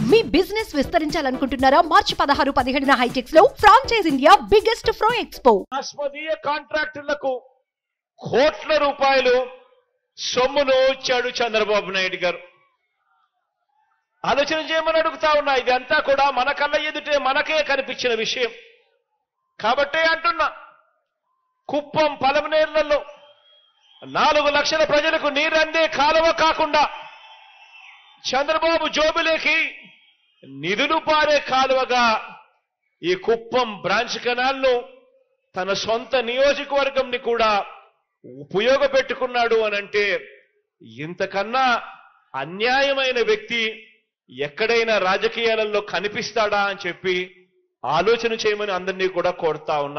మీ business విస్తరించాలనుకుంటున్నారా మార్చి పదహారు పదిహేడున హైటెక్స్ లో ఫ్రాంచైజ్ ఇండియా బిగ్గెస్ట్ ఫ్రో ఎక్స్పో శాశ్వతీయ కాంట్రాక్టులకు కోట్ల రూపాయలు సొమ్మును ఇచ్చాడు చంద్రబాబు నాయుడు గారు ఆలోచన చేయమని అడుగుతా ఉన్నా ఇదంతా కూడా మన కళ్ళ ఎదుటే మనకే కనిపించిన విషయం కాబట్టే అంటున్నా కుప్పం పలమనేర్లలో నాలుగు లక్షల ప్రజలకు నీరందే కాలువ కాకుండా చంద్రబాబు జోబులేకి నిధులు పారే కాలువగా ఈ కుప్పం బ్రాంచ్ కెనాల్ను తన సొంత నియోజకవర్గంని కూడా ఉపయోగపెట్టుకున్నాడు అనంటే ఇంతకన్నా అన్యాయమైన వ్యక్తి ఎక్కడైనా రాజకీయాలలో కనిపిస్తాడా అని చెప్పి ఆలోచన చేయమని అందరినీ కూడా కోరుతా ఉన్నా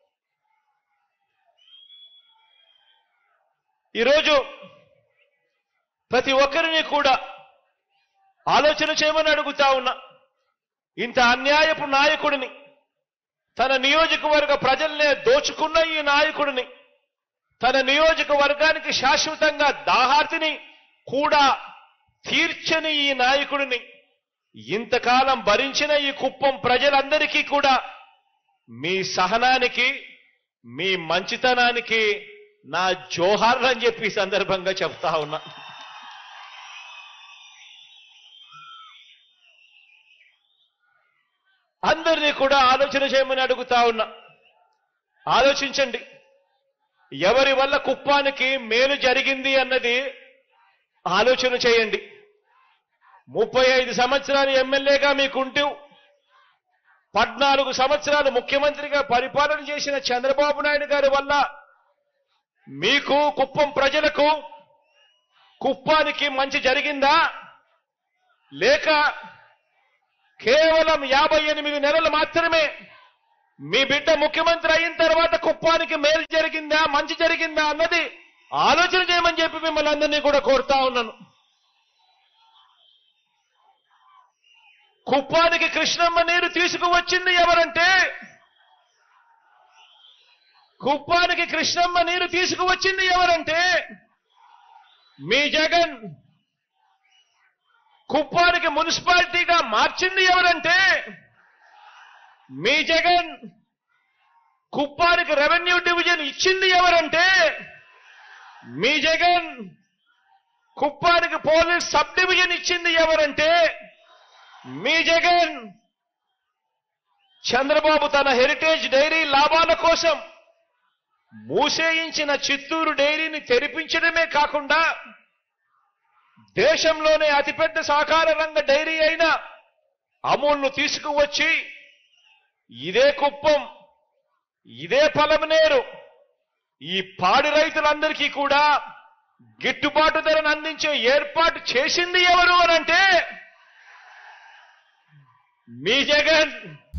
ఈరోజు ప్రతి ఒక్కరిని కూడా ఆలోచన చేయమని అడుగుతా ఉన్నా ఇంత అన్యాయపు నాయకుడిని తన నియోజకవర్గ ప్రజల్నే దోచుకున్న ఈ నాయకుడిని తన నియోజకవర్గానికి శాశ్వతంగా దాహార్తిని కూడా తీర్చని ఈ నాయకుడిని ఇంతకాలం భరించిన ఈ కుప్పం ప్రజలందరికీ కూడా మీ సహనానికి మీ మంచితనానికి నా జోహార్లు అని చెప్పి ఈ సందర్భంగా చెప్తా ఉన్నా అందరినీ కూడా ఆలోచన చేయమని అడుగుతా ఉన్నా ఆలోచించండి ఎవరి వల్ల కుప్పానికి మేలు జరిగింది అన్నది ఆలోచన చేయండి ముప్పై ఐదు సంవత్సరాలు ఎమ్మెల్యేగా మీకుంటూ పద్నాలుగు సంవత్సరాలు ముఖ్యమంత్రిగా పరిపాలన చేసిన చంద్రబాబు నాయుడు గారి వల్ల మీకు కుప్పం ప్రజలకు కుప్పానికి మంచి జరిగిందా లేక కేవలం యాభై ఎనిమిది నెలలు మాత్రమే మీ బిడ్డ ముఖ్యమంత్రి అయిన తర్వాత కుప్పానికి మేలు జరిగిందా మంచి జరిగిందా అన్నది ఆలోచన చేయమని చెప్పి మిమ్మల్ని అందరినీ కూడా కోరుతా ఉన్నాను కుప్పానికి కృష్ణమ్మ నీరు తీసుకువచ్చింది ఎవరంటే కుప్పానికి కృష్ణమ్మ నీరు తీసుకువచ్చింది ఎవరంటే మీ జగన్ కుప్పానికి మున్సిపాలిటీగా మార్చింది ఎవరంటే మీ జగన్ కుప్పానికి రెవెన్యూ డివిజన్ ఇచ్చింది ఎవరంటే మీ జగన్ కుప్పానికి పోలీస్ సబ్ డివిజన్ ఇచ్చింది ఎవరంటే మీ జగన్ చంద్రబాబు తన హెరిటేజ్ డైరీ లాభాల కోసం మూసేయించిన చిత్తూరు డైరీని తెరిపించడమే కాకుండా దేశంలోనే అతిపెద్ద సహకార రంగ డైరీ అయిన అమూల్ను తీసుకువచ్చి ఇదే కుప్పం ఇదే పొలమనేరు ఈ పాడి రైతులందరికీ కూడా గిట్టుబాటు ధరను అందించే ఏర్పాటు చేసింది ఎవరు అనంటే మీ జగన్